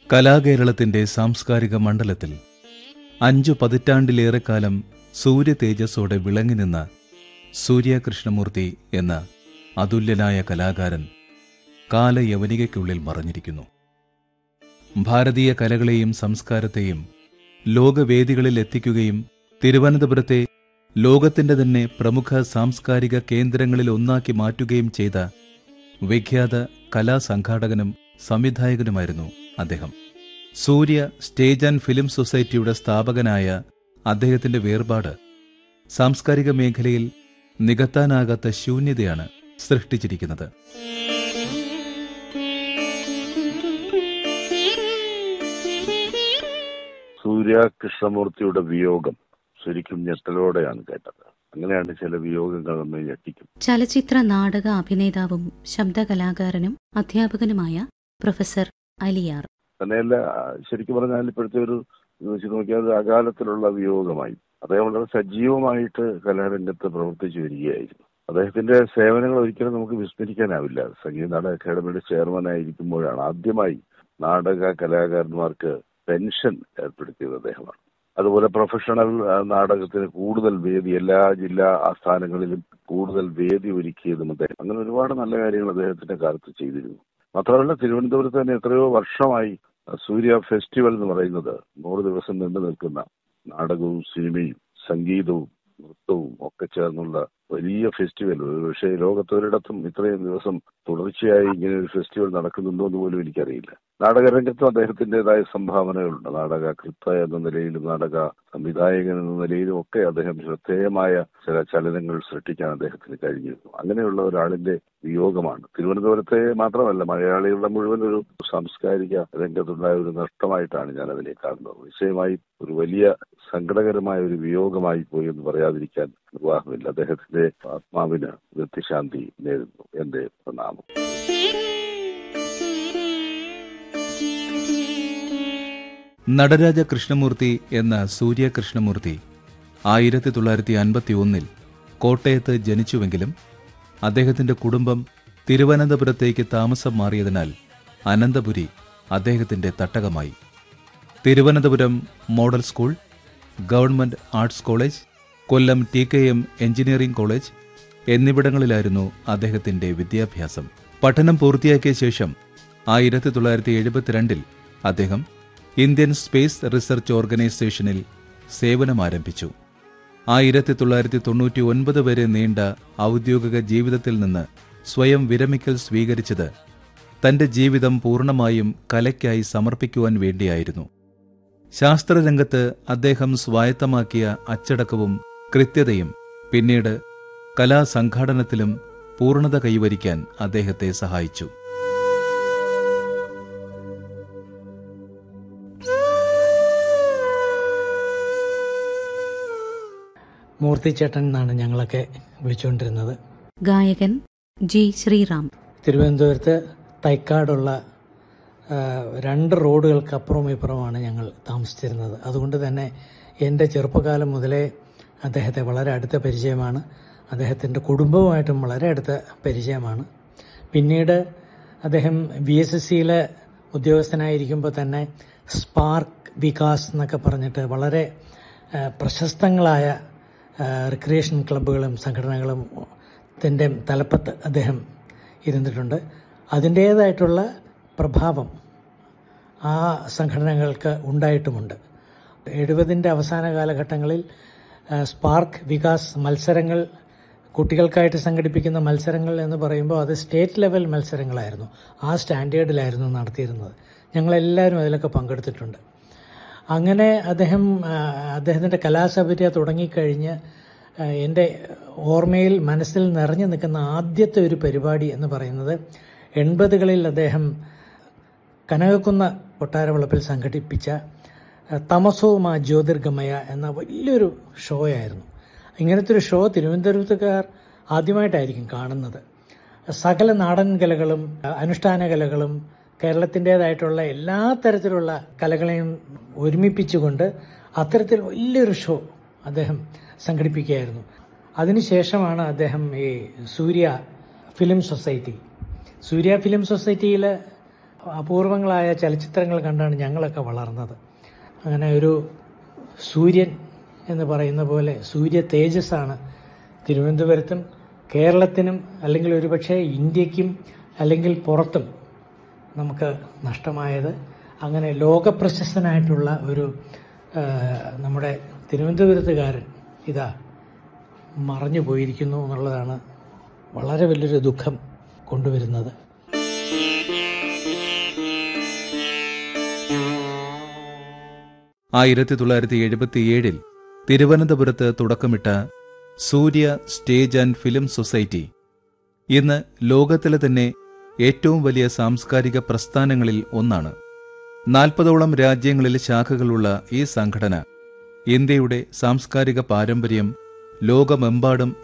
കലാകേരളത്തിന്റെ സാംസ്കാരിക മണ്ഡലത്തിൽ അഞ്ചു പതിറ്റാണ്ടിലേറെക്കാലം സൂര്യ തേജസ്സോടെ വിളങ്ങി നിന്ന സൂര്യ കൃഷ്ണമൂർത്തി എന്ന അതുല്യനായ കലാകാരൻ കാലയവനികയ്ക്കുള്ളിൽ മറഞ്ഞിരിക്കുന്നു ഭാരതീയ കലകളെയും സംസ്കാരത്തെയും ലോകവേദികളിൽ എത്തിക്കുകയും തിരുവനന്തപുരത്തെ ലോകത്തിന്റെ തന്നെ പ്രമുഖ സാംസ്കാരിക കേന്ദ്രങ്ങളിൽ ഒന്നാക്കി മാറ്റുകയും ചെയ്ത വിഖ്യാത കലാസംഘാടകനും സംവിധായകനുമായിരുന്നു അദ്ദേഹം സൂര്യ സ്റ്റേജ് ആൻഡ് ഫിലിം സൊസൈറ്റിയുടെ സ്ഥാപകനായ അദ്ദേഹത്തിന്റെ വേർപാട് സാംസ്കാരിക മേഖലയിൽ നികത്താനാകാത്ത ശൂന്യതയാണ് സൃഷ്ടിച്ചിരിക്കുന്നത് സൂര്യ കൃഷ്ണമൂർത്തിയുടെ വിയോഗം ശരിക്കും ഞെട്ടലോടെയാണ് കേട്ടത് അങ്ങനെയാണ് ചില വിയോഗങ്ങൾ നമ്മെ ഞെട്ടിക്കും ചലച്ചിത്ര നാടക അഭിനേതാവും ശബ്ദകലാകാരനും അധ്യാപകനുമായ പ്രൊഫസർ അലിയാർ തന്നെയല്ല ശരിക്കും പറഞ്ഞാൽ ഇപ്പോഴത്തെ ഒരു ഇത് വെച്ച് നോക്കിയാൽ അത് അകാലത്തിലുള്ള വിയോഗമായി അദ്ദേഹം വളരെ സജീവമായിട്ട് കലാരംഗത്ത് പ്രവർത്തിച്ചു വരികയായിരുന്നു അദ്ദേഹത്തിന്റെ സേവനങ്ങൾ ഒരിക്കലും നമുക്ക് വിസ്മരിക്കാനാവില്ല സംഗീത നാടക അക്കാദമിയുടെ ചെയർമാനായിരിക്കുമ്പോഴാണ് ആദ്യമായി നാടക കലാകാരന്മാർക്ക് പെൻഷൻ ഏർപ്പെടുത്തിയത് അദ്ദേഹമാണ് അതുപോലെ പ്രൊഫഷണൽ ആ, നാടകത്തിന് കൂടുതൽ വേദി എല്ലാ ജില്ലാ ആസ്ഥാനങ്ങളിലും കൂടുതൽ വേദി ഒരുക്കിയതും അദ്ദേഹം അങ്ങനെ ഒരുപാട് നല്ല കാര്യങ്ങൾ അദ്ദേഹത്തിന്റെ കാലത്ത് ചെയ്തിരുന്നു മാത്രമല്ല തിരുവനന്തപുരത്ത് തന്നെ എത്രയോ വർഷമായി സൂര്യ ഫെസ്റ്റിവൽ എന്ന് പറയുന്നത് നൂറ് ദിവസം നീണ്ടു നിൽക്കുന്ന നാടകവും സിനിമയും സംഗീതവും നൃത്തവും ഒക്കെ ചേർന്നുള്ള വലിയ ഫെസ്റ്റിവൽ പക്ഷേ ലോകത്തൊരിടത്തും ഇത്രയും ദിവസം തുടർച്ചയായി ഇങ്ങനെ ഒരു ഫെസ്റ്റിവൽ നടക്കുന്നുണ്ടോ എന്ന് പോലും എനിക്കറിയില്ല നാടകരംഗത്തും അദ്ദേഹത്തിൻ്റെതായ സംഭാവനകളുണ്ട് നാടകകൃത്ത എന്ന നിലയിലും നാടക സംവിധായകൻ എന്ന നിലയിലും ഒക്കെ അദ്ദേഹം ശ്രദ്ധേയമായ ചില ചലനങ്ങൾ സൃഷ്ടിക്കാൻ അദ്ദേഹത്തിന് കഴിഞ്ഞിരുന്നു അങ്ങനെയുള്ള ഒരാളിന്റെ വിയോഗമാണ് തിരുവനന്തപുരത്തെ മാത്രമല്ല മലയാളികളുടെ മുഴുവൻ ഒരു സാംസ്കാരിക രംഗത്തുണ്ടായ ഒരു നഷ്ടമായിട്ടാണ് ഞാൻ അതിനെ കാണുന്നത് നിശ്ചയമായി ഒരു വലിയ സങ്കടകരമായ ഒരു വിയോഗമായി പോയി എന്ന് പറയാതിരിക്കാൻ നിർവാഹമില്ല അദ്ദേഹത്തിന്റെ ആത്മാവിന് നിത്യശാന്തി നേരുന്നു എന്റെ പ്രണാമം നടരാജ കൃഷ്ണമൂർത്തി എന്ന സൂര്യ കൃഷ്ണമൂർത്തി ആയിരത്തി തൊള്ളായിരത്തി അൻപത്തി ഒന്നിൽ കോട്ടയത്ത് ജനിച്ചുവെങ്കിലും അദ്ദേഹത്തിന്റെ കുടുംബം തിരുവനന്തപുരത്തേക്ക് താമസം മാറിയതിനാൽ അനന്തപുരി അദ്ദേഹത്തിന്റെ തട്ടകമായി Thiruvananthapuram model school government arts college Kollam T K M engineering college എന്നിവിടങ്ങളിലായിരുന്നു അദ്ദേഹത്തിന്റെ വിദ്യാഭ്യാസം പഠനം പൂർത്തിയാക്കിയ ശേഷം ആയിരത്തി തൊള്ളായിരത്തി എഴുപത്തിരണ്ടിൽ അദ്ദേഹം ഇന്ത്യൻ സ്പേസ് റിസർച്ച് ഓർഗനൈസേഷനിൽ സേവനമാരംഭിച്ചു ആയിരത്തി തൊള്ളായിരത്തി തൊണ്ണൂറ്റി ഒൻപത് വരെ നീണ്ട ഔദ്യോഗിക ജീവിതത്തിൽ നിന്ന് സ്വയം വിരമിക്കൽ സ്വീകരിച്ചത് തന്റെ ജീവിതം പൂർണ്ണമായും കലയ്ക്കായി സമർപ്പിക്കുവാൻ വേണ്ടിയായിരുന്നു ശാസ്ത്രരംഗത്ത് അദ്ദേഹം സ്വായത്തമാക്കിയ അച്ചടക്കവും കൃത്യതയും പിന്നീട് കലാസംഘാടനത്തിലും പൂർണ്ണത കൈവരിക്കാൻ അദ്ദേഹത്തെ സഹായിച്ചു മൂർത്തിച്ചേട്ടൻ എന്നാണ് ഞങ്ങളൊക്കെ വിളിച്ചുകൊണ്ടിരുന്നത് ഗായകൻ ജി ശ്രീറാം തിരുവനന്തപുരത്ത് തൈക്കാടുള്ള ആ, രണ്ട് റോഡുകൾക്ക് അപ്പുറവും ഇപ്പുറമാണ് ഞങ്ങൾ താമസിച്ചിരുന്നത് അതുകൊണ്ട് തന്നെ എൻ്റെ ചെറുപ്പകാലം മുതലേ അദ്ദേഹത്തെ വളരെ അടുത്ത പരിചയമാണ് അദ്ദേഹത്തിൻ്റെ കുടുംബവുമായിട്ടും വളരെ അടുത്ത പരിചയമാണ് പിന്നീട് അദ്ദേഹം ബി എസ് എസ് സിയിലെ ഉദ്യോഗസ്ഥനായിരിക്കുമ്പോൾ തന്നെ സ്പാർക്ക് വികാസ് എന്നൊക്കെ പറഞ്ഞിട്ട് വളരെ ആ, പ്രശസ്തങ്ങളായ റിക്രിയേഷൻ ക്ലബ്ബുകളും സംഘടനകളും ത്തിൻ്റെ തലപ്പത്ത് അദ്ദേഹം ഇരുന്നിട്ടുണ്ട് അതിൻ്റേതായിട്ടുള്ള പ്രഭാവം ആ സംഘടനകൾക്ക് ഉണ്ടായിട്ടുമുണ്ട് എഴുപതിൻ്റെ അവസാന കാലഘട്ടങ്ങളിൽ ആ, സ്പാർക്ക് വികാസ് മത്സരങ്ങൾ കുട്ടികൾക്കായിട്ട് സംഘടിപ്പിക്കുന്ന മത്സരങ്ങൾ എന്ന് പറയുമ്പോൾ അത് സ്റ്റേറ്റ് ലെവൽ മത്സരങ്ങളായിരുന്നു ആ സ്റ്റാൻഡേർഡിലായിരുന്നു നടത്തിയിരുന്നത് ഞങ്ങളെല്ലാവരും അതിലൊക്കെ പങ്കെടുത്തിട്ടുണ്ട് അങ്ങനെ അദ്ദേഹം ആ, അദ്ദേഹത്തിൻ്റെ കലാസപര്യ തുടങ്ങിക്കഴിഞ്ഞ് ആ, എൻ്റെ ഓർമ്മയിൽ മനസ്സിൽ നിറഞ്ഞു നിൽക്കുന്ന ആദ്യത്തെ ഒരു പരിപാടി എന്ന് പറയുന്നത് എൺപതുകളിൽ അദ്ദേഹം കനകക്കുന്ന കൊട്ടാരവളപ്പിൽ സംഘടിപ്പിച്ച ആ, തമസോ മാ ജ്യോതിർഗമയ എന്ന വലിയൊരു ഷോ ആയിരുന്നു ഇങ്ങനത്തെ ഒരു ഷോ തിരുവനന്തപുരത്തുകാർ ആദ്യമായിട്ടായിരിക്കും കാണുന്നത് സകല നാടൻ കലകളും ആ, അനുഷ്ഠാന കലകളും കേരളത്തിൻ്റെതായിട്ടുള്ള എല്ലാ തരത്തിലുള്ള കലകളെയും ഒരുമിപ്പിച്ചുകൊണ്ട് അത്തരത്തിൽ വലിയൊരു ഷോ അദ്ദേഹം സംഘടിപ്പിക്കുകയായിരുന്നു അതിനുശേഷമാണ് അദ്ദേഹം ഈ Surya film society Surya film സൊസൈറ്റിയിൽ അപൂർവങ്ങളായ ചലച്ചിത്രങ്ങൾ കണ്ടാണ് ഞങ്ങളൊക്കെ വളർന്നത് അങ്ങനെ ഒരു സൂര്യൻ എന്ന് പറയുന്ന പോലെ സൂര്യ തേജസ്സാണ് തിരുവനന്തപുരത്തും കേരളത്തിനും അല്ലെങ്കിൽ ഒരുപക്ഷെ ഇന്ത്യക്കും അല്ലെങ്കിൽ പുറത്തും നമുക്ക് നഷ്ടമായത് അങ്ങനെ ലോകപ്രശസ്തനായിട്ടുള്ള ഒരു ആ, നമ്മുടെ തിരുവനന്തപുരത്തുകാരൻ ഇതാ മറഞ്ഞു പോയിരിക്കുന്നു എന്നുള്ളതാണ് വളരെ വലിയൊരു ദുഃഖം കൊണ്ടുവരുന്നത് ആയിരത്തി തൊള്ളായിരത്തി എഴുപത്തിയേഴിൽ തിരുവനന്തപുരത്ത് തുടക്കമിട്ട Surya stage and film society ഇന്ന് ലോകത്തിലെ തന്നെ ഏറ്റവും വലിയ സാംസ്കാരിക പ്രസ്ഥാനങ്ങളിൽ ഒന്നാണ് നാൽപ്പതോളം രാജ്യങ്ങളിൽ ശാഖകളുള്ള ഈ സംഘടന ഇന്ത്യയുടെ സാംസ്കാരിക പാരമ്പര്യം ലോകമെമ്പാടും